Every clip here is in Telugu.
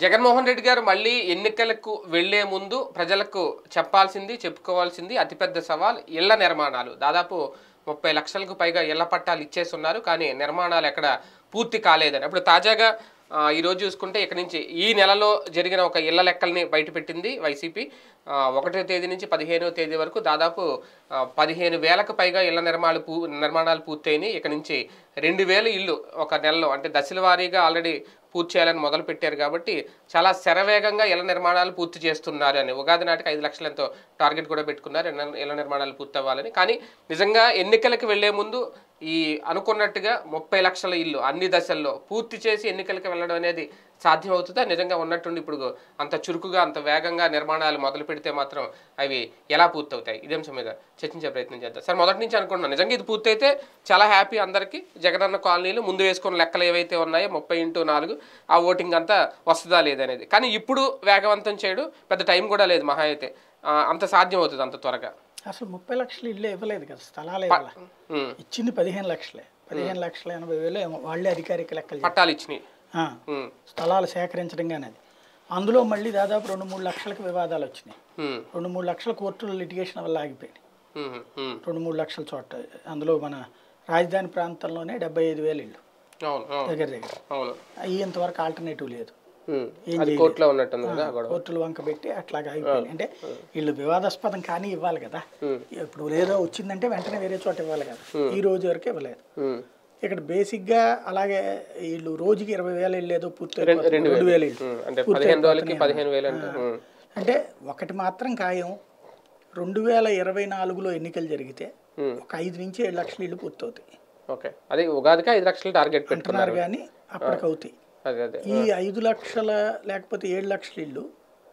జగన్మోహన్ రెడ్డి గారు మళ్ళీ ఎన్నికలకు వెళ్లే ముందు ప్రజలకు చెప్పాల్సింది చెప్పుకోవాల్సింది అతిపెద్ద సవాల్ ఇళ్ల నిర్మాణాలు దాదాపు ముప్పై లక్షలకు పైగా ఇళ్ల పట్టాలు ఇచ్చేస్తున్నారు కానీ నిర్మాణాలు ఎక్కడ పూర్తి కాలేదని అప్పుడు తాజాగా ఆ, ఈ రోజు చూసుకుంటే ఇక్కడ నుంచి ఈ నెలలో జరిగిన ఒక ఇళ్ల లెక్కల్ని బయటపెట్టింది వైసీపీ ఆ, ఒకటో తేదీ నుంచి పదిహేనవ తేదీ వరకు దాదాపు ఆ, పదిహేను వేలకు పైగా ఇళ్ల నిర్మాణాలు పూ నిర్మాణాలు పూర్తయినాయి ఇక్కడ నుంచి రెండు వేల ఇల్లు ఒక నెలలో అంటే దశల వారీగా ఆల్రెడీ పూర్తి చేయాలని మొదలు పెట్టారు కాబట్టి చాలా శరవేగంగా ఇళ్ల నిర్మాణాలు పూర్తి చేస్తున్నారు అని ఉగాది నాటికి ఐదు లక్షల ఎంతో టార్గెట్ కూడా పెట్టుకున్నారు ఇళ్ల- ఇళ్ల నిర్మాణాలు పూర్తి అవ్వాలని కానీ నిజంగా ఎన్నికలకు వెళ్లే ముందు ఈ అనుకున్నట్టుగా ముప్పై లక్షల ఇల్లు అన్ని దశల్లో పూర్తి చేసి ఎన్నికలకు వెళ్ళడం అనేది సాధ్యం అవుతుందా నిజంగా ఉన్నట్టుండి ఇప్పుడు అంత చురుకుగా అంత వేగంగా నిర్మాణాలు మొదలు పెడితే మాత్రం అవి ఎలా పూర్తవుతాయి ఇదే అంశం మీద చర్చించే ప్రయత్నం చేద్దాం సార్ మొదటి నుంచి అనుకుంటున్నాను నిజంగా ఇది పూర్తయితే చాలా హ్యాపీ అందరికీ జగనన్న కాలనీలు ముందు వేసుకున్న లెక్కలు ఏవైతే ఉన్నాయో ముప్పై ఇంటూ నాలుగు ఆ ఓటింగ్ అంతా వస్తుందా లేదనేది కానీ ఇప్పుడు వేగవంతం చేయడం పెద్ద టైం కూడా లేదు మహా అయితే ఆ, అంత సాధ్యం అవుతుంది అంత త్వరగా అసలు ముప్పై లక్షలు ఇల్లు ఇవ్వలేదు కదా స్థలాలు ఇవ్వాల ఉమ్. ఇచ్చింది పదిహేను లక్షలే పదిహేను లక్షల ఎనభై వేలు ఏమో వాళ్ళే అధికారిక లెక్కలు చెప్పారు. పట్టాలు ఇచ్చినాయి ఆ, ఉమ్. స్థలాలు సేకరించడం కానీ అది అందులో మళ్ళీ దాదాపు రెండు మూడు లక్షలకు వివాదాలు వచ్చినాయి ఉమ్. రెండు మూడు లక్షల కోర్టుల లిటిగేషన్ వల్ల ఆగిపోయినాయి ఉమ్. ఉమ్. రెండు మూడు లక్షల చోట అందులో మన రాజధాని ప్రాంతంలోనే డెబ్బై ఐదు వేలు ఇల్లు అవును అవును దగ్గర దగ్గర అవును అవి ఇంతవరకు ఆల్టర్నేటివ్ లేదు ఉమ్. ఏం అది కోర్టులో ఉన్నట్టుంది కదా గొడవ కోర్టులు వంక పెట్టి అట్లాగా అయిపోయింది అంటే వీళ్ళు వివాదాస్పదం కానీ ఇవ్వాలి కదా ఇప్పుడు లేదో వచ్చిందంటే వెంటనే వేరే చోట ఇవ్వాలి కదా ఈ రోజు వరకు ఇవ్వలేదు ఉమ్. ఇక్కడ బేసిక్గా అలాగే వీళ్ళు రోజుకి ఇరవై వేలు వెళ్ళేదో పూర్తి అయిపోతుంది. రెండు వేలు ఇల్లు ఉమ్. అంటే పదిహేను రోజులకి పదిహేను వేలు అంటే ఉమ్. అంటే ఒకటి మాత్రం ఖాయం రెండు వేల ఇరవై నాలుగులో ఎన్నికలు జరిగితే Hmm. ఒక ఐదు నుంచి ఏడు లక్షల ఇల్లు పూర్తవుతాయి ఓకే అదే ఉగాదికి ఐదు లక్షలు టార్గెట్ పెట్టుకున్నారు అంటున్నారు కానీ అప్పటికి అవుతాయి అదే అదే ఈ ఐదు లక్షల లేకపోతే ఏడు లక్షల ఇల్లు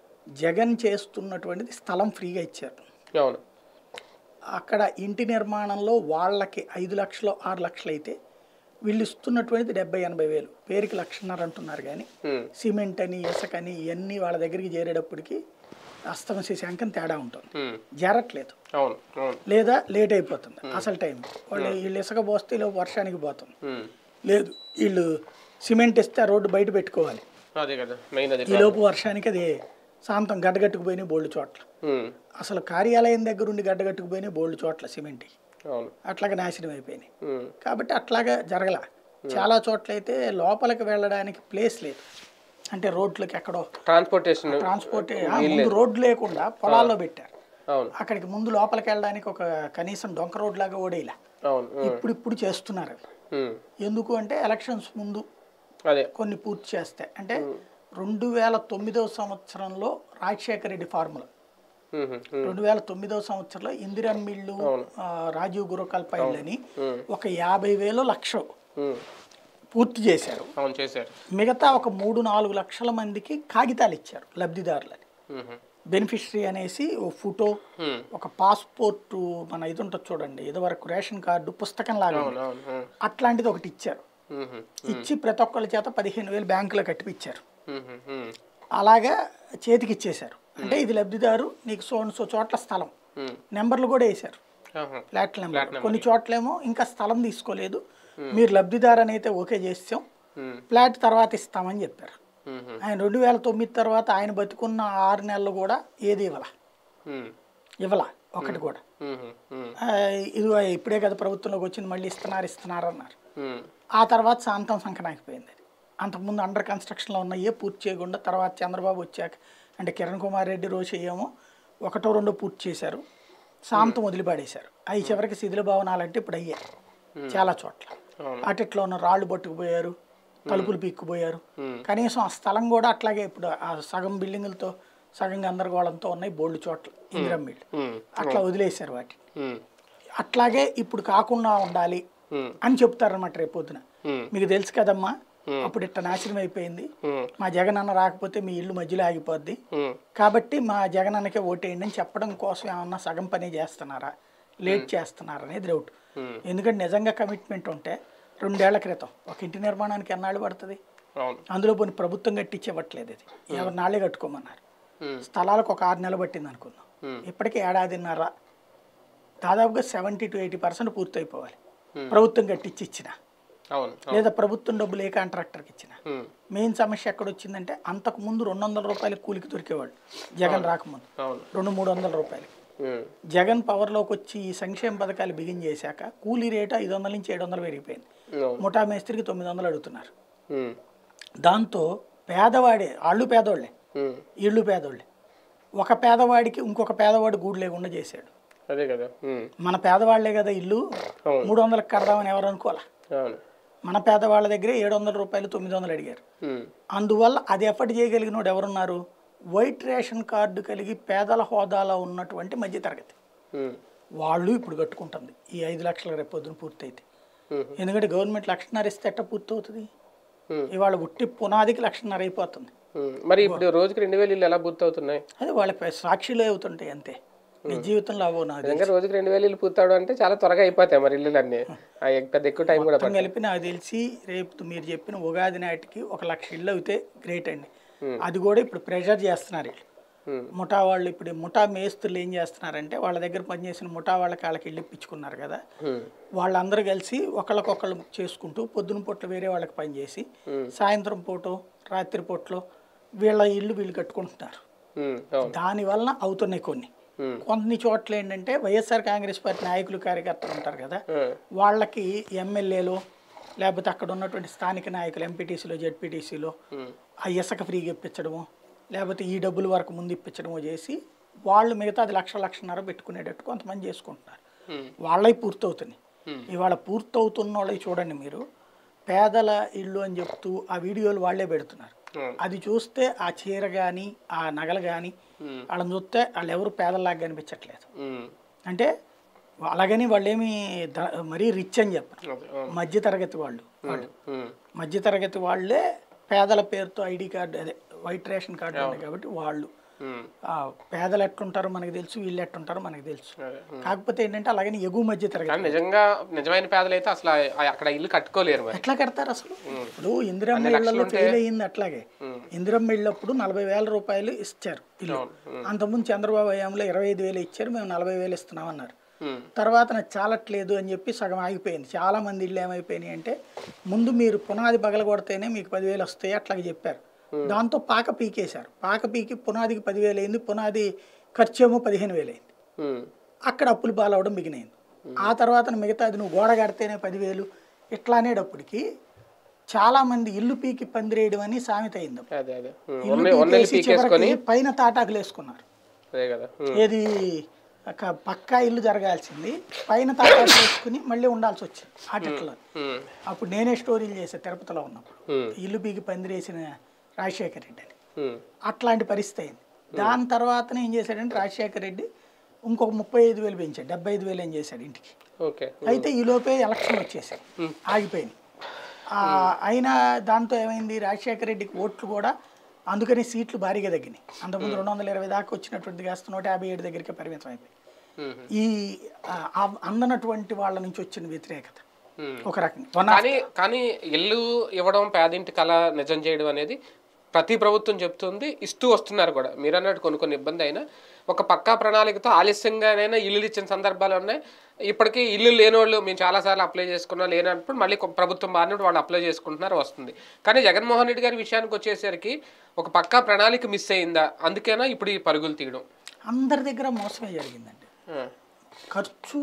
జగన్ చేస్తున్నటువంటిది స్థలం ఫ్రీగా ఇచ్చారు అవును అక్కడ ఇంటి నిర్మాణంలో వాళ్ళకి ఐదు లక్షలు ఆరు లక్షలు అయితే వీళ్ళు ఇస్తున్నటువంటిది డెబ్బై ఎనభై వేలు పేరుకి లక్షన్నర అంటున్నారు కానీ ఉమ్. సిమెంట్ అని ఇసుక అని ఇవన్నీ వాళ్ళ దగ్గరికి చేరేటప్పటికి అస్తమ శశాంకం తేడా ఉంటుంది ఉమ్. జరట్లేదు అవును అవును లేదా లేట్ అయిపోతుంది అసలు టైం వాళ్ళు వీళ్ళు ఇసుక పోస్తే ఇలా వర్షానికి పోతుంది ఉమ్. లేదు వీళ్ళు సిమెంట్ ఇస్తే ఆ రోడ్డు బయట పెట్టుకోవాలి అదే కదా మెయిన్ అది ఈ లోపు వర్షానికి అది శాంతం గడ్డగట్టుకుపోయినాయి బోల్డ్ చోట్ల ఉమ్. అసలు కార్యాలయం దగ్గర ఉండి గడ్డగట్టుకుపోయినాయి బోల్డ్ చోట్ల సిమెంట్ అవును అట్లాగా నాశనం అయిపోయినాయి ఉమ్. కాబట్టి అట్లాగా జరగల చాలా చోట్ల అయితే లోపలికి వెళ్ళడానికి ప్లేస్ లేదు అంటే రోడ్లకి ఎక్కడో ట్రాన్స్పోర్టేషన్ ట్రాన్స్పోర్ట్ ముందు రోడ్డు లేకుండా పొలాల్లో పెట్టారు అవును అక్కడికి ముందు లోపలికి వెళ్ళడానికి ఒక కనీసం డొంక రోడ్ లాగా ఓడేలా అవును ఉమ్. ఇప్పుడు ఇప్పుడు చేస్తున్నారు అవి ఉమ్. ఎందుకు అంటే ఎలక్షన్స్ ముందు అదే కొన్ని పూర్తి చేస్తాయి అంటే రెండు వేల తొమ్మిదవ సంవత్సరంలో రాజశేఖర రెడ్డి ఫార్ములా ఉమ్. ఉమ్. రెండు వేల తొమ్మిదవ సంవత్సరంలో ఇందిరన్ మిల్లు ఆ, రాజీవ్ గురుకల్ప ఇళ్ళని ఒక యాభై వేలు లక్ష ఉమ్. పూర్తి చేశారు అవును చేశారు మిగతా ఒక మూడు నాలుగు లక్షల మందికి కాగితాలు ఇచ్చారు లబ్ధిదారులని ఉమ్. బెనిఫిషరీ అనేసి ఓ ఫోటో ఉమ్. ఒక పాస్పోర్ట్ మన ఇది ఉంటుంది చూడండి ఇదివరకు రేషన్ కార్డు పుస్తకం లాగా ఉంది. అవును అవును ఉమ్. అట్లాంటిది ఒకటి ఇచ్చారు ఉమ్. ఇచ్చి ప్రతి ఒక్కళ్ళ చేత పదిహేను వేలు బ్యాంకులో కట్టిపిచ్చారు ఉమ్. ఉమ్. అలాగా చేతికి ఇచ్చేశారు అంటే ఇది లబ్ధిదారు నీకు సో సో చోట్ల స్థలం ఉమ్. నెంబర్లు కూడా వేశారు ఆహా. ఫ్లాట్ నెంబర్ కొన్ని చోట్లేమో ఇంకా స్థలం తీసుకోలేదు మీరు లబ్ధిదారు అని అయితే ఓకే చేసాం ఉమ్. ఫ్లాట్ తర్వాత ఇస్తామని చెప్పారు ఉమ్. ఆయన రెండు వేల తొమ్మిది తర్వాత ఆయన బతుకున్న ఆరు నెలలు కూడా ఏది ఇవ్వాల ఉమ్. ఇవ్వాల ఒకటి కూడా ఉమ్. ఉమ్. ఆ, ఇది ఇప్పుడే కదా ప్రభుత్వంలోకి వచ్చింది మళ్ళీ ఇస్తున్నారు ఇస్తున్నారు అన్నారు ఉమ్. ఆ తర్వాత శాంతం సంకనాకిపోయింది అది అంతకుముందు అండర్ కన్స్ట్రక్షన్లో ఉన్నాయే పూర్తి చేయకుండా తర్వాత చంద్రబాబు వచ్చాక అంటే కిరణ్ కుమార్ రెడ్డి రోజు ఏమో ఒకటో రెండో పూర్తి చేశారు శాంతం వదిలిపాడేశారు అవి చివరికి శిథిల భవనాలంటే ఇప్పుడు అయ్యాయి చాలా చోట్ల అవును. అటిట్లో ఉన్న రాళ్ళు పట్టుకుపోయారు తలుపులు పీక్కుపోయారు ఉమ్. కనీసం ఆ స్థలం కూడా అట్లాగే ఇప్పుడు ఆ సగం బిల్డింగులతో సగం గందరగోళంతో ఉన్నాయి బోల్డ్ చోట్ల ఇందిరం మిల్లు ఉమ్. అట్లా వదిలేశారు వాటిని ఉమ్. అట్లాగే ఇప్పుడు కాకుండా ఉండాలి ఉమ్. అని చెప్తారన్నమాట రేపు పొద్దున ఉమ్. మీకు తెలుసు కదమ్మా అప్పుడు ఇట్ట నాశనం అయిపోయింది ఉమ్. మా జగన్ అన్న రాకపోతే మీ ఇల్లు మధ్యలో ఆగిపోద్ది ఉమ్. కాబట్టి మా జగన్ అన్నకే ఓటేయండి అని చెప్పడం కోసం ఏమన్నా సగం పని చేస్తున్నారా లేట్ చేస్తున్నారా అనేది డౌట్ Hmm. ఎందుకంటే నిజంగా కమిట్మెంట్ ఉంటే రెండేళ్ల క్రితం ఒక ఇంటి నిర్మాణానికి ఎన్నాళ్ళు పడుతుంది అవును అందులో పోనీ ప్రభుత్వం కట్టించేవట్లేదు ఇది ఎవరు నాళ్ళే కట్టుకోమన్నారు ఉమ్. స్థలాలకు ఒక ఆరు నెలలు పట్టింది అనుకుందాం Hmm. ఇప్పటికీ ఏడాదిన్నర దాదాపుగా సెవెంటీ టు ఎయిటీ పర్సెంట్ పూర్తయిపోవాలి Hmm. ప్రభుత్వం కట్టించి ఇచ్చిన అవును లేదా ప్రభుత్వం డబ్బులు ఏ కాంట్రాక్టర్కి ఇచ్చినా ఉమ్, మెయిన్ సమస్య ఎక్కడ వచ్చిందంటే అంతకు ముందు రెండు వందల రూపాయల కూలికి దొరికేవాళ్ళు జగన్ రాకముందు అవును రెండు మూడు వందల రూపాయలు ఉమ్, జగన్ పవర్లోకి వచ్చి ఈ సంక్షేమ పథకాలు బిగిన్ చేశాక కూలీ రేటు ఐదు వందల నుంచి ఏడు వందలు పెరిగిపోయింది అవును ముఠా మేస్త్రికి తొమ్మిది వందలు అడుగుతున్నారు ఉమ్, దాంతో పేదవాడే వాళ్ళు పేదోళ్ళే ఉమ్, ఇళ్ళు పేదోళ్ళే ఒక పేదవాడికి ఇంకొక పేదవాడు గూడు లేకుండా చేశాడు అదే కదా ఉమ్, మన పేదవాళ్లే కదా ఇల్లు అవును మూడు వందలకు కడదామని ఎవరు అనుకోవాలా అవును మన పేదవాళ్ళ దగ్గరే ఏడు వందల రూపాయలు తొమ్మిది వందలు అడిగారు ఉమ్, అందువల్ల అది ఎఫర్ట్ చేయగలిగినోడు ఎవరున్నారు వైట్ రేషన్ కార్డు కలిగి పేదల హోదాలో ఉన్నటువంటి మధ్యతరగతి ఉమ్, వాళ్ళు ఇప్పుడు కట్టుకుంటుంది ఈ ఐదు లక్షల రేపు పొద్దున పూర్తయితే ఉమ్, ఎందుకంటే గవర్నమెంట్ లక్షన్నర ఇస్తే ఎట్ట పూర్తవుతుంది Hmm. ఇవాళ ఉట్టి పునాదికి లక్షన్నర అయిపోతుంది ఉమ్. మరి ఇప్పుడు రోజుకి రెండు వేలు ఇల్లు ఎలా పూర్తవుతున్నాయి అది వాళ్ళకి సాక్షిలో అవుతుంటాయి అంతే నీ జీవితంలో అవో నాది నిజంగా రోజుకి రెండు వేలు ఇల్లు పూర్తవడం అంటే చాలా త్వరగా అయిపోతాయి మరి ఇల్లు అన్ని ఆ, ఎక్- పెద్ద ఎక్కువ టైం కూడా మొత్తం కలిపి నాకు తెలిసి రేపు మీరు చెప్పిన ఉగాది నాటికి ఒక లక్ష ఇల్లు అయితే గ్రేట్ అండి అది కూడా ఇప్పుడు ప్రెషర్ చేస్తున్నారు వీళ్ళు ఉమ్, ముఠా వాళ్ళు ఇప్పుడు ఈ ముఠా మేస్తులు ఏం చేస్తున్నారంటే వాళ్ళ దగ్గర పనిచేసిన ముఠా వాళ్ళకి వాళ్ళకి ఇల్లు ఇప్పించుకున్నారు కదా ఉమ్, వాళ్ళందరూ కలిసి ఒకళ్ళకొకళ్ళు చేసుకుంటూ పొద్దున పూట వేరే వాళ్ళకి పనిచేసి సాయంత్రం పూట రాత్రి పూటలో వీళ్ళ ఇల్లు వీళ్ళు కట్టుకుంటున్నారు ఉమ్, అవును దానివల్ల అవుతున్నాయి కొన్ని ఉమ్, కొన్ని చోట్ల ఏంటంటే వైఎస్ఆర్ కాంగ్రెస్ పార్టీ నాయకులు కార్యకర్తలు ఉంటారు కదా ఉమ్, వాళ్ళకి ఎమ్మెల్యేలు లేకపోతే అక్కడ ఉన్నటువంటి స్థానిక నాయకులు ఎంపీటీసీలో జెడ్పీటీసీలో ఉమ్, ఆ ఇసుక ఫ్రీగా ఇప్పించడము లేకపోతే ఈ డబ్బుల వరకు ముందు ఇప్పించడమో చేసి వాళ్ళు మిగతా అది లక్ష లక్షన్నర పెట్టుకునేటట్టు కొంతమంది చేసుకుంటున్నారు ఉమ్, వాళ్ళవి పూర్తవుతున్నాయి Hmm. ఇవాళ పూర్తవుతున్న వాళ్ళవి చూడండి మీరు పేదల ఇల్లు అని చెప్తూ ఆ వీడియోలు వాళ్ళే పెడుతున్నారు అవును అది చూస్తే ఆ చీర కానీ ఆ నగలు కానీ ఉమ్, వాళ్ళని చూస్తే వాళ్ళు ఎవరు పేదలాగా కనిపించట్లేదు ఉమ్, అంటే అలాగని వాళ్ళు ఏమి ద- మరీ రిచ్ అని చెప్పరు అదే, అవును మధ్యతరగతి వాళ్ళు వాళ్ళు ఉమ్, మధ్యతరగతి వాళ్ళే పేదల పేరుతో ఐడి కార్డు అదే వైట్ రేషన్ కార్డు ఉంది కాబట్టి వాళ్ళు ఉమ్, ఆ, పేదలు ఎట్లుంటారో మనకు తెలుసు వీళ్ళు ఎట్లుంటారో మనకు తెలుసు అదే, ఉమ్. కాకపోతే ఏంటంటే అలాగని ఎగువ మధ్య తరగతి కానీ నిజంగా నిజమైన పేదలు అయితే అసలు ఆ- అక్కడ ఇల్లు కట్టుకోలేరు మరి ఎట్లా కడతారు అసలు ఇప్పుడు ఇందిరమ్మ ఇళ్లలో ఫెయిల్ అయ్యింది అట్లాగే ఇందిరమ్మ ఇళ్ళప్పుడు నలభై వేల రూపాయలు ఇచ్చారు ఇల్లు అవును అంతకుముందు చంద్రబాబు హయాంలో ఇరవై ఐదు వేలు ఇచ్చారు మేము నలభై వేలు ఇస్తున్నాం అన్నారు ఉమ్, తర్వాత నాకు చాలట్లేదు అని చెప్పి సగం ఆగిపోయింది చాలా మంది ఇళ్ళు ఏమైపోయినాయి అంటే ముందు మీరు పునాది పగలగొడితేనే మీకు పదివేలు వస్తాయి అట్లాగే చెప్పారు దాంతో పాక పీకేశారు పాక పీకి పునాదికి పదివేలు అయింది పునాది ఖర్చు ఏమో పదిహేను వేలు అయింది ఉమ్, అక్కడ అప్పులు పాలవడం మిగిలినది ఆ తర్వాత మిగతా అది నువ్వు గోడ కడితేనే పదివేలు ఇట్లా అనేటప్పటికి చాలా మంది ఇల్లు పీకి పందిరేయడం అని సామెత అయింది అదే అదే ఉమ్, ఇల్లు ఒన్నే- ఒన్నెలు పీకేసి పీకేసుకొని చివరికి పైన తాటాకులు వేసుకున్నారు అదే కదా ఉమ్, ఏది ఒక పక్కా ఇల్లు జరగాల్సింది పైన తాటాకులు వేసుకుని మళ్ళీ ఉండాల్సి వచ్చింది ఆటట్లో ఉమ్, అప్పుడు నేనే స్టోరీలు చేసే తిరుపతిలో ఉన్నప్పుడు ఉమ్, ఇల్లు పీకి పందిరేసిన రాజశేఖర రెడ్డి అని ఉమ్, అట్లాంటి పరిస్థితి అయింది దాని తర్వాతనే ఏం చేశాడంటే రాజశేఖర రెడ్డి ఇంకొక ముప్పై ఐదు వేలు పెంచాడు డెబ్బై ఐదు వేలు ఏం చేశాడు ఇంటికి ఓకే అయితే ఈ లోపే ఎలక్షన్ వచ్చేసాయి ఆగిపోయింది ఆ, అయినా దాంతో ఏమైంది రాజశేఖర రెడ్డికి ఓట్లు కూడా అందుకని సీట్లు భారీగా తగ్గినాయి అంతకుముందు రెండు వందల ఇరవై దాకా వచ్చినటువంటి కాస్త నూట యాభై ఏడు దగ్గరికి పరిమితం అయిపోయి ఉమ్, ఈ ఆ, ఆ అందనటువంటి వాళ్ళ నుంచి వచ్చిన వ్యతిరేకత ఉమ్. ఒక రకంగా వన్ కానీ కానీ ఇల్లు ఇవ్వడం పేదింటి కళ నిజం చేయడం అనేది ప్రతి ప్రభుత్వం చెప్తుంది ఇస్తూ వస్తున్నారు కూడా మీరు అన్నట్టు కొన్ని కొన్ని ఇబ్బంది అయినా ఒక పక్కా ప్రణాళికతో ఆలస్యంగానైనా ఇల్లులు ఇచ్చిన సందర్భాలు ఉన్నాయి ఇప్పటికీ ఇల్లు లేనోళ్ళు మేము చాలాసార్లు అప్లై చేసుకున్నాం లేనప్పుడు మళ్ళీ కొ- ప్రభుత్వం మారినప్పుడు వాళ్ళు అప్లై చేసుకుంటున్నారు వస్తుంది కానీ జగన్మోహన్ రెడ్డి గారి విషయానికి వచ్చేసరికి ఒక పక్కా ప్రణాళిక మిస్ అయిందా అందుకేనా ఇప్పుడు ఈ పరుగులు తీయడం అందరి దగ్గర మోసమే జరిగిందండి ఆ, ఖర్చు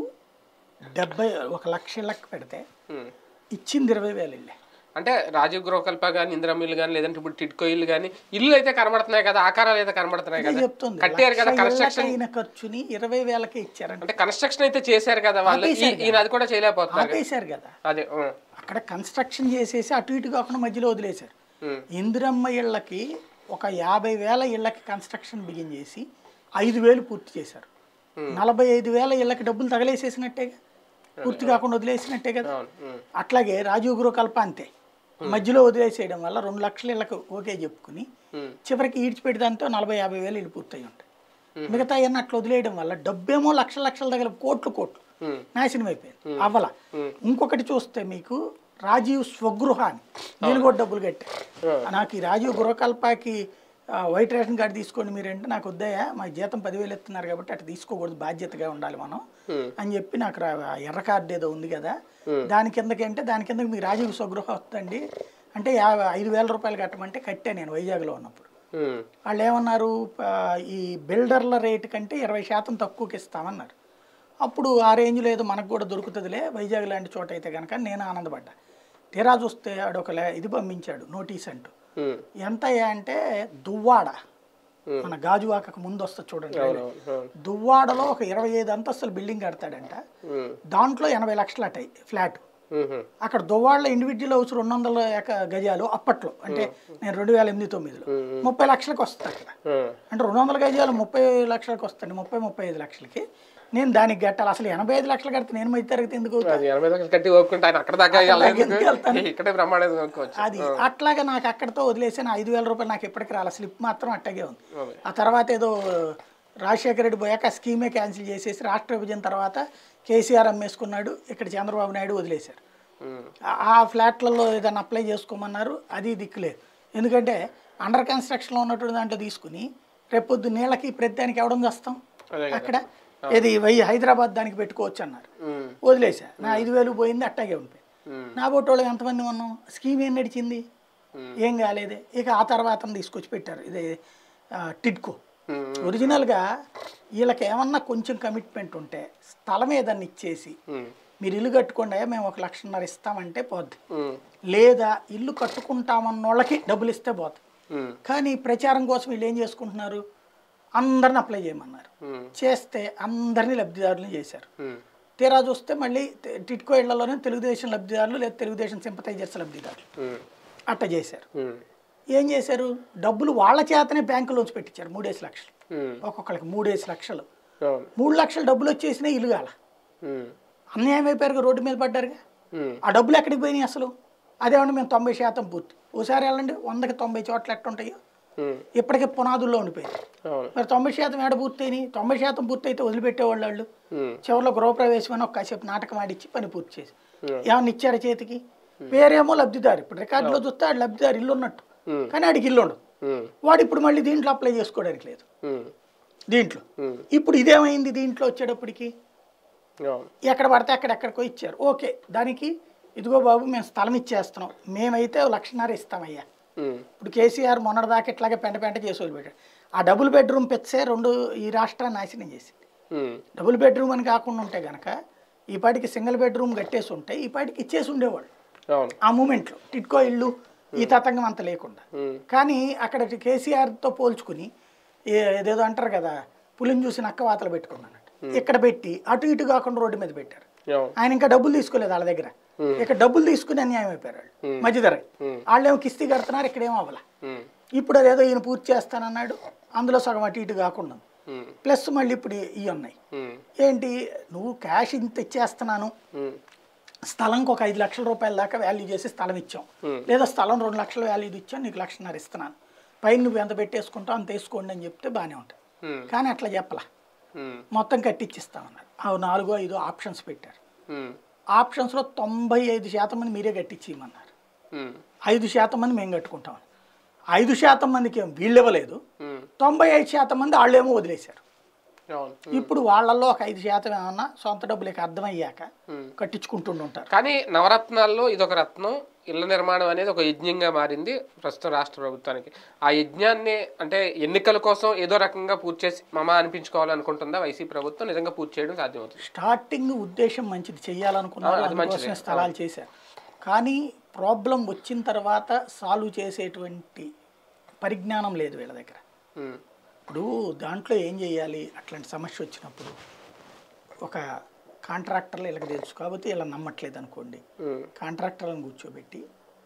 డెబ్బై ఒక లక్ష లెక్క పెడితే ఉమ్. ఇచ్చింది ఇరవై వేలు ఇల్లే అంటే రాజీవ్ గృహకల్ప కానీ ఇందిరమ్మ ఇల్లు కానీ లేదంటే ఇప్పుడు టిట్కో ఇల్లు కానీ ఇల్లు అయితే కనబడుతున్నాయి కదా ఆకారాలు అయితే కనబడుతున్నాయి ఇది కదా చెప్తుంది కట్టారు కదా లక్ష కన్స్ట్రక్షన్ ఇళ్ళకైన ఖర్చుని ఇరవై వేలకే ఇచ్చారంటే అంటే కన్స్ట్రక్షన్ అయితే చేశారు కదా వాళ్ళు ఈ- ఈయన అది కూడా చేయలేకపోతున్నారు ఆపేశారు కదా అదే ఆ, అక్కడ కన్స్ట్రక్షన్ చేసేసి అటు ఇటు కాకుండా మధ్యలో వదిలేశారు ఉమ్, ఇందిరమ్మ ఇళ్ళకి ఒక యాభై వేల ఇళ్ళకి కన్స్ట్రక్షన్ బిగిన్ చేసి ఐదు వేలు పూర్తి చేశారు నలభై ఐదు వేల ఇళ్ళకి డబ్బులు తగలేసేసినట్టేగా పూర్తి కాకుండా వదిలేసినట్టే కదా అవును ఉమ్, అట్లాగే రాజీవ్ గృహకల్ప అంతే మధ్యలో వదిలేసేయడం వల్ల రెండు లక్షల ఇళ్ళకు ఓకే చెప్పుకుని ఉమ్, చివరికి ఈడ్చిపెట్టి దాంతో నలభై యాభై వేలు ఇల్లు పూర్తయి ఉంటాయి మిగతా అన్ని అట్లా వదిలేయడం వల్ల డబ్బేమో లక్షల లక్షల దగ్గర కోట్లు కోట్లు ఉమ్, నాశనం అయిపోయింది అవ్వల ఇంకొకటి చూస్తే మీకు రాజీవ్ స్వగృహ అని నేను కూడా డబ్బులు కట్టా నాకు ఈ రాజీవ్ గృహకల్పకి ఆ, వైట్ రేషన్ కార్డు తీసుకోండి మీరంటే నాకు వద్దయా మా జీతం పదివేలు ఇస్తున్నారు కాబట్టి అటు తీసుకోకూడదు బాధ్యతగా ఉండాలి మనం ఉమ్, అని చెప్పి నాకు రా- ఆ ఎర్ర కార్డు ఏదో ఉంది కదా దాని కిందకి అంటే దాని కిందకి మీ రాజీవ్ స్వగృహ వస్తుందండి అంటే యాభై ఐదు వేల రూపాయలు కట్టమంటే కట్టా నేను వైజాగ్లో ఉన్నప్పుడు ఉమ్, వాళ్ళు ఏమన్నారు ఆ, ఈ బిల్డర్ల రేటు కంటే ఇరవై శాతం తక్కువకి ఇస్తామన్నారు అప్పుడు ఆ రేంజ్లో ఏదో మనకు కూడా దొరుకుతుందిలే వైజాగ్ లాంటి చోట అయితే కనుక నేను ఆనందపడ్డా తీరా చూస్తే ఆడు ఒక లే- ఇది పంపించాడు నోటీస్ అంటూ ఉమ్, ఎంత అంటే దువ్వాడ మన గాజువాకకు ముందు వస్తుంది చూడండి అవును, అవును, దువ్వాడలో ఒక ఇరవై ఐదు అంతస్తుల బిల్డింగ్ కడతాడంట ఉమ్, దాంట్లో ఎనభై లక్షలు అటాయి ఫ్లాట్ ఉమ్, అక్కడ దువ్వాడలో ఇండివిజువల్ హౌస్ రెండు వందల ఎక- గజాలు అప్పట్లో అంటే నేను రెండు వేల ఎనిమిది తొమ్మిదిలో ముప్పై లక్షలకు వస్తుంది అక్కడ ఉమ్, అంటే రెండు వందల గజాలు ముప్పై లక్షలకు వస్తుంది ముప్పై ముప్పై ఐదు లక్షలకి నేను దానికి కట్టాలి అసలు ఎనభై ఐదు లక్షలు కడితే నేను మధ్య తరగతి ఎందుకు అవుతా? అది ఎనభై దాకా కట్టి ఒప్పుకుంటే ఆయన అక్కడ దాకా వెళ్ళలేదు ఎందుకు వెళ్తాను? ఇక్కడే బ్రహ్మాండంగా కొనుక్కోవచ్చు అది అట్లాగా నాకు అక్కడితో వదిలేసాను ఐదు వేల రూపాయలు నాకు ఎప్పటికి రాలి స్లిప్ మాత్రం అట్టాగే ఉంది ఓకే. ఆ తర్వాత ఏదో రాజశేఖర రెడ్డి పోయాక ఆ స్కీమే క్యాన్సిల్ చేసేసి రాష్ట్ర విభజన తర్వాత కేసీఆర్ అమ్మేసుకున్నాడు ఇక్కడ చంద్రబాబు నాయుడు వదిలేశారు ఉమ్, ఆ- ఆ ఫ్లాట్లలో ఏదైనా అప్లై చేసుకోమన్నారు అది దిక్కులేదు ఎందుకంటే అండర్ కన్స్ట్రక్షన్లో ఉన్నటువంటి దాంట్లో తీసుకుని రేపొద్దు నీళ్ళకి ప్రతి దానికి ఎవడం చేస్తాం అదే కదా. అక్కడ ఏది వెయ్యి హైదరాబాద్ దానికి పెట్టుకోవచ్చు అన్నారు ఉమ్, వదిలేసా నా ఐదు వేలు పోయింది అట్టాగే ఉండిపోయింది ఉమ్, నా బోటోళ్ళు ఎంతమంది ఉన్నాం స్కీమ్ ఏం నడిచింది ఉమ్. ఏం కాలేదే ఇక ఆ తర్వాత తీసుకొచ్చి పెట్టారు ఇది ఆ, టిడ్కో ఉమ్, ఒరిజినల్గా వీళ్ళకి ఏమన్నా కొంచెం కమిట్మెంట్ ఉంటే స్థలం ఏదన్నా ఇచ్చేసి ఉమ్, మీరు ఇల్లు కట్టుకోండి అయ్యా మేము ఒక లక్షన్నర ఇస్తామంటే పోద్ది ఉమ్, లేదా ఇల్లు కట్టుకుంటామన్న వాళ్ళకి డబ్బులు ఇస్తే పోద్ది ఉమ్, కానీ ప్రచారం కోసం వీళ్ళు ఏం చేసుకుంటున్నారు అందరిని అప్లై చేయమన్నారు ఉమ్, చేస్తే అందరినీ లబ్ధిదారులు చేశారు ఉమ్, తీరా చూస్తే మళ్ళీ టి- టిట్కో ఇళ్లలోనే తెలుగుదేశం లబ్ధిదారులు లేదా తెలుగుదేశం సింపతైజర్స్ లబ్ధిదారులు ఉమ్, అట్ట చేశారు ఉమ్, ఏం చేశారు డబ్బులు వాళ్ళ చేతనే బ్యాంకులోంచి పెట్టించారు మూడేసి లక్షలు ఉమ్, ఒక్కొక్కరికి మూడేసి లక్షలు అవును, మూడు లక్షల డబ్బులు వచ్చేసినాయి ఇల్లు కాల ఉమ్, అన్యాయం అయిపోయారు రోడ్డు మీద పడ్డారుగా ఉమ్, ఆ డబ్బులు ఎక్కడికి పోయినాయి అసలు అదేమంటే మేము తొంభై శాతం పూర్తి ఓసారి వెళ్ళండి వందకి తొంభై చోట్ల ఎట్టుంటాయో ఉమ్, ఇప్పటికే పునాదుల్లో ఉండిపోయింది అవును, మరి తొంభై శాతం ఏడ పూర్తయినాయి తొంభై శాతం పూర్తయితే వదిలిపెట్టేవాళ్ళు వాళ్ళు ఉమ్, చివరిలో గృహప్రవేశం అని ఒక కాసేపు నాటకం ఆడిచ్చి పని పూర్తి చేసి ఉమ్, ఏమన్నా ఇచ్చారా చేతికి పేరేమో లబ్ధిదారు ఇప్పుడు రికార్డులో చూస్తే ఆడు లబ్ధిదారు ఇల్లు ఉన్నట్టు ఉమ్, కానీ ఆడికి ఇల్లు ఉండదు ఉమ్, వాడు ఇప్పుడు మళ్ళీ దీంట్లో అప్లై చేసుకోవడానికి లేదు ఉమ్, దీంట్లో ఉమ్, ఇప్పుడు ఇదేమైంది దీంట్లో వచ్చేటప్పటికి అవును, ఎక్కడ పడితే అక్కడ ఎక్కడికో ఇచ్చారు ఓకే దానికి ఇదిగో బాబు మేము స్థలం ఇచ్చేస్తున్నాం మేమైతే ఓ లక్షన్నర ఇస్తామయ్యా ఉమ్, ఇప్పుడు కేసీఆర్ మొన్నటిదాకా ఇట్లాగే పెంట పెంట చేసి వదిలిపెట్టాడు ఆ డబుల్ బెడ్రూమ్ పెచ్చే రెండు ఈ రాష్ట్రాన్ని నాశనం చేసింది ఉమ్, డబుల్ బెడ్రూమ్ అని కాకుండా ఉంటే కనుక ఈ పాటికి సింగిల్ బెడ్రూమ్ కట్టేసి ఉంటే ఈ పాటికి ఇచ్చేసి ఉండేవాళ్ళు అవును, ఆ మూమెంట్లో టిట్కో ఇల్లు ఈ తతంగం అంత లేకుండా ఉమ్, కానీ అక్కడ కేసీఆర్తో పోల్చుకుని ఏ- ఏదేదో అంటారు కదా పులిని చూసి నక్క వాతలు పెట్టుకున్నాను ఇక్కడ పెట్టి అటు ఇటు కాకుండా రోడ్డు మీద పెట్టారు అవును, ఆయన ఇంకా డబ్బులు తీసుకోలేదు వాళ్ళ దగ్గర ఇక్కడ డబ్బులు తీసుకుని అన్యాయం అయిపోయారు వాళ్ళు మధ్యధర వాళ్ళేమో కిస్తీ కడుతున్నారు ఇక్కడేమో అవ్వాల ఉమ్, ఇప్పుడు అదేదో ఈయన పూర్తి చేస్తానన్నాడు అందులో సగం అటు ఇటు కాకుండా ఉంది. ఉమ్, ప్లస్ మళ్ళీ ఇప్పుడు ఇవి ఉన్నాయి ఉమ్, ఏంటి నువ్వు క్యాష్ ఇంత ఇచ్చేస్తున్నాను ఉమ్, స్థలంకి ఒక ఐదు లక్షల రూపాయల దాకా వాల్యూ చేసి స్థలం ఇచ్చాం Hmm. లేదా స్థలం రెండు లక్షల వాల్యూ ఇచ్చాం నీకు లక్షన్నర ఇస్తున్నాను పైన నువ్వు ఎంత పెట్టేసుకుంటావు అంత వేసుకోండి అని చెప్తే బాగానే ఉంటుంది ఉమ్, కానీ అట్లా చెప్పలా ఉమ్, మొత్తం కట్టించిస్తామన్నారు ఆ నాలుగో ఐదో ఆప్షన్స్ పెట్టారు ఉమ్, ఆప్షన్స్లో తొంభై ఐదు శాతం మంది మీరే కట్టించేయమన్నారు ఉమ్, ఐదు శాతం మంది మేము కట్టుకుంటామని ఐదు శాతం మందికి ఏం వీళ్ళు ఇవ్వలేదు ఉమ్, తొంభై ఐదు శాతం మంది వాళ్ళేమో వదిలేశారు అవును, ఇప్పుడు వాళ్ళల్లో ఒక ఐదు శాతం ఏమన్నా సొంత డబ్బులకి అర్థమయ్యాక ఉమ్. కట్టించుకుంటుంటారు కానీ నవరత్నాల్లో ఇదొక రత్నం ఇళ్ల నిర్మాణం అనేది ఒక యజ్ఞంగా మారింది ప్రస్తుతం రాష్ట్ర ప్రభుత్వానికి ఆ యజ్ఞాన్ని అంటే ఎన్నికల కోసం ఏదో రకంగా పూర్తి చేసి మమ అనిపించుకోవాలనుకుంటుందా వైసీపీ ప్రభుత్వం నిజంగా పూర్తి చేయడం సాధ్యమవుతుంది స్టార్టింగ్ ఉద్దేశం మంచిది చేయాలనుకున్నారు అది మంచిదే. అందుకోసమే స్థలాలు చేశారు కానీ ప్రాబ్లం వచ్చిన తర్వాత సాల్వ్ చేసేటువంటి పరిజ్ఞానం లేదు వీళ్ళ దగ్గర ఉమ్, ఇప్పుడు దాంట్లో ఏం చేయాలి అట్లాంటి సమస్య వచ్చినప్పుడు ఒక కాంట్రాక్టర్లు వీళ్ళకి తెలుసు కాబట్టి వీళ్ళని నమ్మట్లేదు అనుకోండి ఉమ్, కాంట్రాక్టర్లను కూర్చోబెట్టి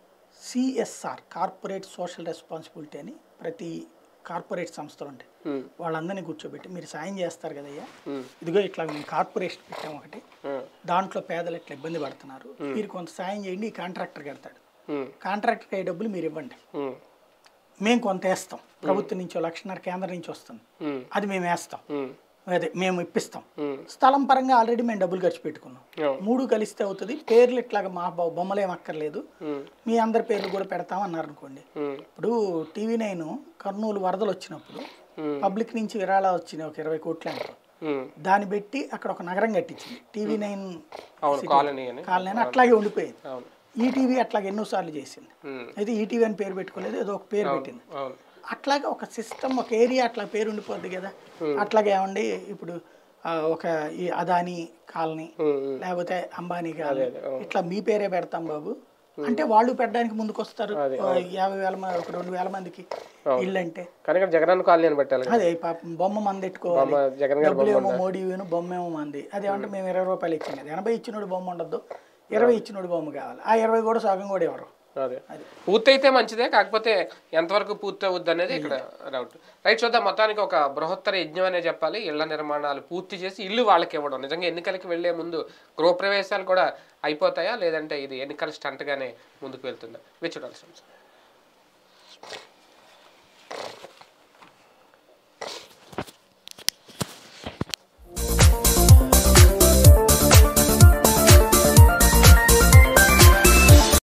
సిఎస్ఆర్ కార్పొరేట్ సోషల్ రెస్పాన్సిబిలిటీ అని ప్రతి కార్పొరేట్ సంస్థలు ఉంటాయి ఉమ్, వాళ్ళందరినీ కూర్చోబెట్టి మీరు సాయం చేస్తారు కదయ్యా ఉమ్, ఇదిగో ఇట్లా మేము కార్పొరేషన్ పెట్టాం ఒకటి ఉమ్, దాంట్లో పేదలు ఇట్లా ఇబ్బంది పడుతున్నారు మీరు కొంత సాయం చేయండి ఈ కాంట్రాక్టర్ కడతాడు ఉమ్, కాంట్రాక్టర్కి అయ్యే డబ్బులు మీరు ఇవ్వండి ఉమ్, మేము కొంత వేస్తాం ప్రభుత్వం నుంచి ఓ లక్షన్నర కేంద్రం నుంచి వస్తుంది ఉమ్, అది మేము వేస్తాం ఉమ్, అదే మేము ఇప్పిస్తాం ఉమ్, స్థలం పరంగా ఆల్రెడీ మేము డబ్బులు ఖర్చు పెట్టుకున్నాం అవును. మూడు కలిస్తే అవుతుంది పేర్లు ఇట్లాగా మా బొ- బొమ్మలేం అక్కర్లేదు ఉమ్, మీ అందరి పేర్లు కూడా పెడతాం అన్నారు అనుకోండి ఉమ్, ఇప్పుడు టీవీ నైన్ కర్నూలు వరదలు వచ్చినప్పుడు ఉమ్, పబ్లిక్ నుంచి విరాళాలు వచ్చినాయి ఒక ఇరవై కోట్లు అనుకో ఉమ్. దాన్ని పెట్టి అక్కడ ఒక నగరం కట్టించింది టీవీ నైన్ అవును కాలనీ అని కాలనీ అట్లాగే ఉండిపోయేది అవును ఈటీవీ అట్లాగే ఎన్నోసార్లు చేసింది ఉమ్, అయితే ఈటీవీ అని పేరు పెట్టుకోలేదు ఏదో ఒక పేరు పెట్టింది అవును అట్లాగే ఒక సిస్టమ్ ఒక ఏరియా అట్లా పేరు ఉండిపోద్ది కదా అట్లాగే ఏమండి ఇప్పుడు ఆ, ఒక ఈ అదానీ కాలనీ ఉమ్, ఉమ్. లేకపోతే అంబానీ కాలనీ ఇట్లా మీ పేరే పెడతాం బాబు అంటే వాళ్ళు పెట్టడానికి ముందుకు వస్తారు ఆ, యాభై వేల మంది ఒక రెండు వేల మందికి ఇల్లు అంటే కానీ ఇక్కడ జగనన్న కాలనీ అని పెట్టాలి కదా. అదే పాపం బొమ్మ మంది ఎట్టుకోవాలి బొమ్మ జగన్ గారి డబ్బులు ఏమో మోడీ వేను బొమ్మ ఏమో మంది అదేమంటే మేము ఇరవై రూపాయలు ఇచ్చింది ఎనభై ఇచ్చినోడు బొమ్మ ఉండద్దు ఇరవై ఇచ్చినోడు బొమ్మ కావాలి ఆ ఇరవై కూడా సగం కూడా ఎవరు అదే అది. పూర్తయితే మంచిదే కాకపోతే ఎంతవరకు పూర్తి అవుద్ది అనేది ఇక్కడ డౌట్ రైట్ చూద్దాం మొత్తానికి ఒక బృహత్తర యజ్ఞం అనే చెప్పాలి ఇళ్ల నిర్మాణాలు పూర్తి చేసి ఇల్లు వాళ్ళకి ఇవ్వడం నిజంగా ఎన్నికలకి వెళ్లే ముందు గృహప్రవేశాలు కూడా అయిపోతాయా లేదంటే ఇది ఎన్నికల స్టంట్ గానే ముందుకు వెళ్తుందా వేచి చూడాల్సి ఉంది